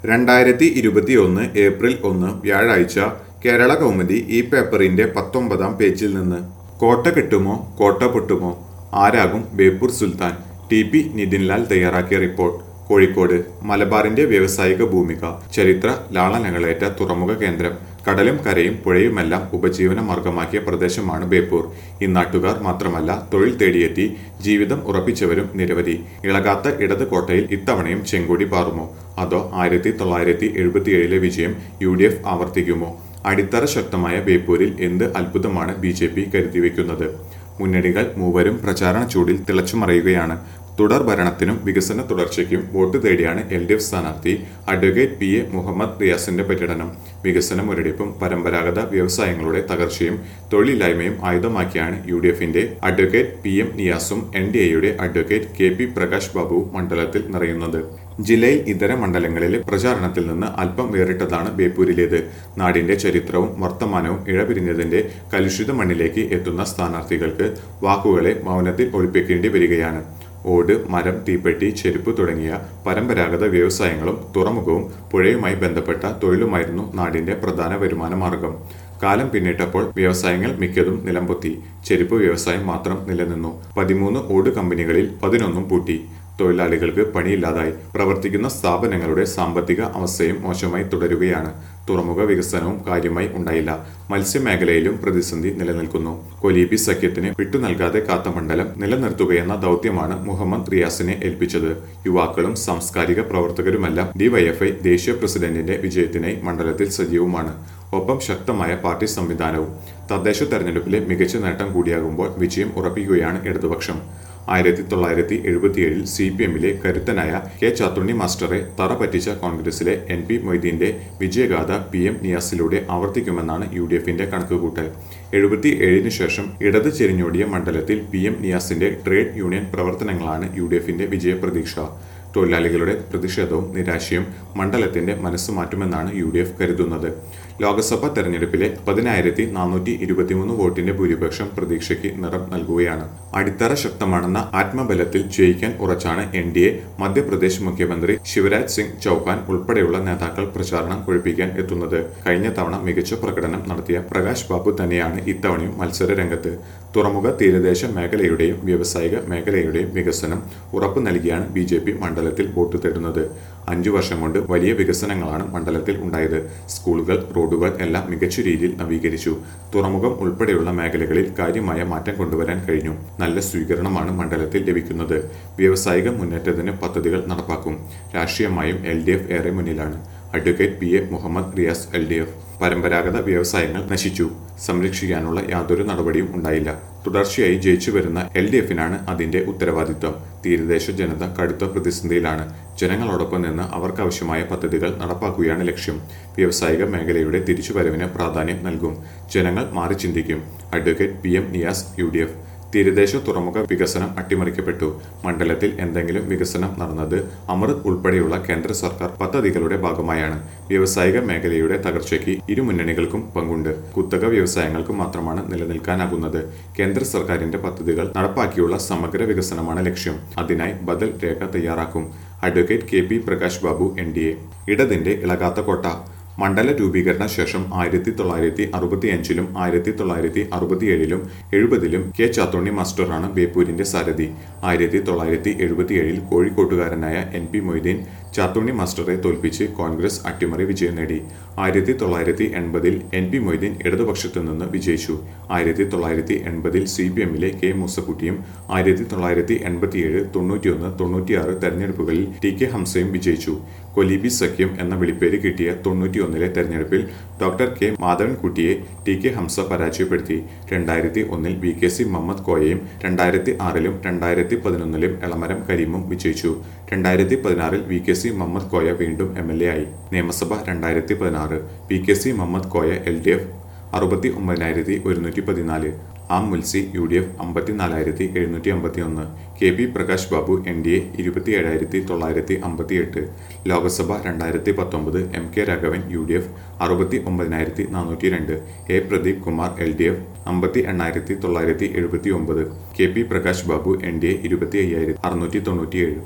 രണ്ടായിരത്തി ഇരുപത്തിയൊന്ന് ഏപ്രിൽ ഒന്ന് വ്യാഴാഴ്ച കേരള കൗമുദി ഈ പേപ്പറിന്റെ പത്തൊമ്പതാം പേജിൽ നിന്ന് കോട്ട കെട്ടുമോ കോട്ട പൊട്ടുമോ ആരാകും ബേപ്പൂർ സുൽത്താൻ ടി പി നിതിൻലാൽ തയ്യാറാക്കിയ റിപ്പോർട്ട് കോഴിക്കോട് മലബാറിന്റെ വ്യാവസായിക ഭൂമിക ചരിത്ര ലാളനകളേറ്റ തുറമുഖ കേന്ദ്രം കടലും കരയും പുഴയുമെല്ലാം ഉപജീവന മാർഗമാക്കിയ പ്രദേശമാണ് ബേപ്പൂർ ഈ നാട്ടുകാർ മാത്രമല്ല തൊഴിൽ തേടിയെത്തി ജീവിതം ഉറപ്പിച്ചവരും നിരവധി ഇളകാത്ത ഇടത് കോട്ടയിൽ ഇത്തവണയും ചെങ്കൊടി പാറുമോ അതോ ആയിരത്തി തൊള്ളായിരത്തി എഴുപത്തിയേഴിലെ വിജയം യു ഡി എഫ് ആവർത്തിക്കുമോ അടിത്തറ ശക്തമായ ബേപ്പൂരിൽ എന്ത് അത്ഭുതമാണ് ബി ജെ പി കരുതിവെക്കുന്നത് മുന്നണികൾ മൂവരും പ്രചാരണ ചൂടിൽ തിളച്ചുമറിയുകയാണ് തുടർ ഭരണത്തിനും വികസന തുടർച്ചയ്ക്കും വോട്ട് തേടിയാണ് എൽ ഡി എഫ് സ്ഥാനാർത്ഥി അഡ്വക്കേറ്റ് പി എ മുഹമ്മദ് റിയാസിന്റെ പര്യടനം വികസന മുരടിപ്പും പരമ്പരാഗത വ്യവസായങ്ങളുടെ തകർച്ചയും തൊഴിലില്ലായ്മയും ആയുധമാക്കിയാണ് യു ഡി എഫിന്റെ അഡ്വക്കേറ്റ് പി എം നിയാസും എൻ ഡി എയുടെ അഡ്വക്കേറ്റ് കെ പി പ്രകാശ് ബാബുവും മണ്ഡലത്തിൽ നിറയുന്നത് ജില്ലയിൽ ഇതര മണ്ഡലങ്ങളിലെ പ്രചാരണത്തിൽ നിന്ന് അല്പം വേറിട്ടതാണ് ബേപ്പൂരിലേത് നാടിന്റെ ചരിത്രവും വർത്തമാനവും ഇഴപിരിഞ്ഞതിന്റെ കലുഷിത മണ്ണിലേക്ക് എത്തുന്ന സ്ഥാനാർത്ഥികൾക്ക് വാക്കുകളെ മൗനത്തിൽ ഒളിപ്പിക്കേണ്ടി വരികയാണ് ഓട് മരം തീപ്പെട്ടി ചെരുപ്പ് തുടങ്ങിയ പരമ്പരാഗത വ്യവസായങ്ങളും തുറമുഖവും പുഴയുമായി ബന്ധപ്പെട്ട തൊഴിലുമായിരുന്നു നാടിന്റെ പ്രധാന വരുമാന മാർഗം കാലം പിന്നിട്ടപ്പോൾ വ്യവസായങ്ങൾ മിക്കതും നിലംപൊത്തി ചെരുപ്പ് വ്യവസായം മാത്രം നിലനിന്നു പതിമൂന്ന് ഓട് കമ്പനികളിൽ പതിനൊന്നും പൂട്ടി തൊഴിലാളികൾക്ക് പണിയില്ലാതായി പ്രവർത്തിക്കുന്ന സ്ഥാപനങ്ങളുടെ സാമ്പത്തിക അവസ്ഥയും മോശമായി തുടരുകയാണ് തുറമുഖ വികസനവും കാര്യമായി ഉണ്ടായില്ല മത്സ്യമേഖലയിലും പ്രതിസന്ധി നിലനിൽക്കുന്നു കൊലീബി സഖ്യത്തിന് വിട്ടുനൽകാതെ കാത്ത മണ്ഡലം നിലനിർത്തുകയെന്ന ദൗത്യമാണ് മുഹമ്മദ് റിയാസിനെ ഏൽപ്പിച്ചത് യുവാക്കളും സാംസ്കാരിക പ്രവർത്തകരുമെല്ലാം ഡിവൈഎഫ്ഐ ദേശീയ പ്രസിഡന്റിന്റെ വിജയത്തിനായി മണ്ഡലത്തിൽ സജീവമാണ് ഒപ്പം ശക്തമായ പാർട്ടി സംവിധാനവും തദ്ദേശ തെരഞ്ഞെടുപ്പിലെ മികച്ച നേട്ടം കൂടിയാകുമ്പോൾ വിജയം ഉറപ്പിക്കുകയാണ് ഇടതുപക്ഷം ആയിരത്തി തൊള്ളായിരത്തി എഴുപത്തിയേഴിൽ സി പി എമ്മിലെ കരുത്തനായ കെ ചാത്തുണ്ണി മാസ്റ്ററെ തറ പറ്റിച്ച കോൺഗ്രസിലെ എൻ പി മൊയ്തീന്റെ വിജയഗാഥ പി എം നിയാസിലൂടെ ആവർത്തിക്കുമെന്നാണ് യു ഡി എഫിന്റെ കണക്കുകൂട്ടൽ എഴുപത്തി ഏഴിന് ശേഷം ഇടത് ചെരിഞ്ഞോടിയ മണ്ഡലത്തിൽ പി എം നിയാസിന്റെ ട്രേഡ് യൂണിയൻ പ്രവർത്തനങ്ങളാണ് യു ഡി എഫിന്റെ വിജയപ്രതീക്ഷ തൊഴിലാളികളുടെ പ്രതിഷേധവും നിരാശയും മണ്ഡലത്തിന്റെ മനസ്സ് മാറ്റുമെന്നാണ് യു ഡി എഫ് കരുതുന്നത് ലോക്സഭാ തെരഞ്ഞെടുപ്പിലെ പതിനായിരത്തി നാനൂറ്റി ഇരുപത്തിമൂന്ന് വോട്ടിന്റെ ഭൂരിപക്ഷം പ്രതീക്ഷയ്ക്ക് നിറം നൽകുകയാണ് അടിത്തറ ശക്തമാണെന്ന ആത്മബലത്തിൽ ജയിക്കാൻ ഉറച്ചാണ് എൻ ഡി എ മധ്യപ്രദേശ് മുഖ്യമന്ത്രി ശിവരാജ് സിംഗ് ചൌഹാൻ ഉൾപ്പെടെയുള്ള നേതാക്കൾ പ്രചാരണം കൊഴിപ്പിക്കാൻ എത്തുന്നത് കഴിഞ്ഞ തവണ മികച്ച പ്രകടനം നടത്തിയ പ്രകാശ് ബാബു തന്നെയാണ് ഇത്തവണയും മത്സര രംഗത്ത് തുറമുഖ തീരദേശ മേഖലയുടെയും വ്യാവസായിക മേഖലയുടെയും വികസനം ഉറപ്പു നൽകിയാണ് ബി ജെ പി മണ്ഡലത്തിൽ വോട്ട് തേടുന്നത് അഞ്ചു വർഷം കൊണ്ട് വലിയ വികസനങ്ങളാണ് മണ്ഡലത്തിൽ ഉണ്ടായത് സ്കൂളുകൾ റോഡുകൾ എല്ലാം മികച്ച രീതിയിൽ നവീകരിച്ചു തുറമുഖം ഉൾപ്പെടെയുള്ള മേഖലകളിൽ കാര്യമായ മാറ്റം കൊണ്ടുവരാൻ കഴിഞ്ഞു നല്ല സ്വീകരണമാണ് മണ്ഡലത്തിൽ ലഭിക്കുന്നത് വ്യാവസായിക മുന്നേറ്റത്തിന് പദ്ധതികൾ നടപ്പാക്കും രാഷ്ട്രീയമായും എൽ ഡി എഫ് ഏറെ മുന്നിലാണ് advocate P A Muhammad Riyas L D F പരമ്പരാഗത വ്യവസായങ്ങൾ നശിച്ചു സംരക്ഷിക്കാനുള്ള യാതൊരു നടപടിയും ഉണ്ടായില്ല തുടർച്ചയായി ജയിച്ചു വരുന്ന എൽ ഡി എഫിനാണ് അതിന്റെ ഉത്തരവാദിത്വം തീരദേശ ജനത കടുത്ത പ്രതിസന്ധിയിലാണ് ജനങ്ങളോടൊപ്പം നിന്ന് അവർക്കാവശ്യമായ പദ്ധതികൾ നടപ്പാക്കുകയാണ് ലക്ഷ്യം വ്യാവസായിക മേഖലയുടെ തിരിച്ചുവരവിന് പ്രാധാന്യം നൽകും ജനങ്ങൾ മാറി ചിന്തിക്കും advocate P M Niyas U D F തീരദേശ തുറമുഖ വികസനം അട്ടിമറിക്കപ്പെട്ടു മണ്ഡലത്തിൽ എന്തെങ്കിലും വികസനം നടന്നത് അമൃത് ഉൾപ്പെടെയുള്ള കേന്ദ്ര സർക്കാർ പദ്ധതികളുടെ ഭാഗമായാണ് വ്യാവസായിക മേഖലയുടെ തകർച്ചയ്ക്ക് ഇരു മുന്നണികൾക്കും പങ്കുണ്ട് കുത്തക വ്യവസായങ്ങൾക്ക് മാത്രമാണ് നിലനിൽക്കാനാകുന്നത് കേന്ദ്ര സർക്കാരിന്റെ പദ്ധതികൾ നടപ്പാക്കിയുള്ള സമഗ്ര വികസനമാണ് ലക്ഷ്യം അതിനായി ബദൽ രേഖ തയ്യാറാക്കും advocate K P Prakash Babu N D A ഇടതിന്റെ ഇളകാത്ത കോട്ട മണ്ഡല രൂപീകരണ ശേഷം ആയിരത്തി തൊള്ളായിരത്തി അറുപത്തിയഞ്ചിലും ആയിരത്തി തൊള്ളായിരത്തി അറുപത്തിയേഴിലും എഴുപതിലും കെ ചാത്തോണി മാസ്റ്ററാണ് ബേപ്പൂരിന്റെ സാരഥി ആയിരത്തി തൊള്ളായിരത്തി എഴുപത്തിയേഴിൽ കോഴിക്കോട്ടുകാരനായ എൻ പി മൊയ്തീൻ ചാത്തോണി മാസ്റ്ററെ തോൽപ്പിച്ച് കോൺഗ്രസ് അട്ടിമറി വിജയം നേടി ആയിരത്തി തൊള്ളായിരത്തി എൺപതിൽ എൻ പി മൊയ്തീൻ ഇടതുപക്ഷത്തു നിന്ന് വിജയിച്ചു ആയിരത്തി തൊള്ളായിരത്തി എൺപതിൽ സി പി എമ്മിലെ കെ മൂസക്കുട്ടിയും ആയിരത്തി തൊള്ളായിരത്തി എൺപത്തിയേഴ് തൊണ്ണൂറ്റിയൊന്ന് തൊണ്ണൂറ്റിയാറ് തെരഞ്ഞെടുപ്പുകളിൽ ടി കെ ഹംസയും വിജയിച്ചു കൊലീബി സഖ്യം എന്ന വിളിപ്പേര് കിട്ടിയ തൊണ്ണൂറ്റിയൊന്നിലെ തെരഞ്ഞെടുപ്പിൽ ഡോക്ടർ കെ മാധവൻകുട്ടിയെ ടി കെ ഹംസ പരാജയപ്പെടുത്തി രണ്ടായിരത്തി ഒന്നിൽ വി കെ സി മുഹമ്മദ് കോയയും രണ്ടായിരത്തി ആറിലും രണ്ടായിരത്തി പതിനൊന്നിലും എളമരം കരീമും വിജയിച്ചു രണ്ടായിരത്തി പതിനാറിൽ V K C Muhammad Koya വീണ്ടും എം എൽ എ ആയി നിയമസഭ രണ്ടായിരത്തി പതിനാറ് V K C Muhammad Koya L D F അറുപത്തി ഒമ്പതിനായിരത്തി ഒരുന്നൂറ്റി പതിനാല് ആം മുൽസി യു ഡി എഫ് അമ്പത്തിനാലായിരത്തി എഴുന്നൂറ്റി അമ്പത്തി ഒന്ന് K P Prakash Babu N D A ഇരുപത്തി ഏഴായിരത്തി തൊള്ളായിരത്തി അമ്പത്തി എട്ട് ലോക്സഭ രണ്ടായിരത്തി പത്തൊമ്പത് M K Raghavan U D F അറുപത്തി ഒമ്പതിനായിരത്തി നാനൂറ്റി രണ്ട് A Pradeep Kumar L D F അമ്പത്തി എണ്ണായിരത്തി തൊള്ളായിരത്തി എഴുപത്തി ഒമ്പത് K P Prakash Babu N D A ഇരുപത്തി അയ്യായിരത്തി അറുന്നൂറ്റി തൊണ്ണൂറ്റിയേഴ്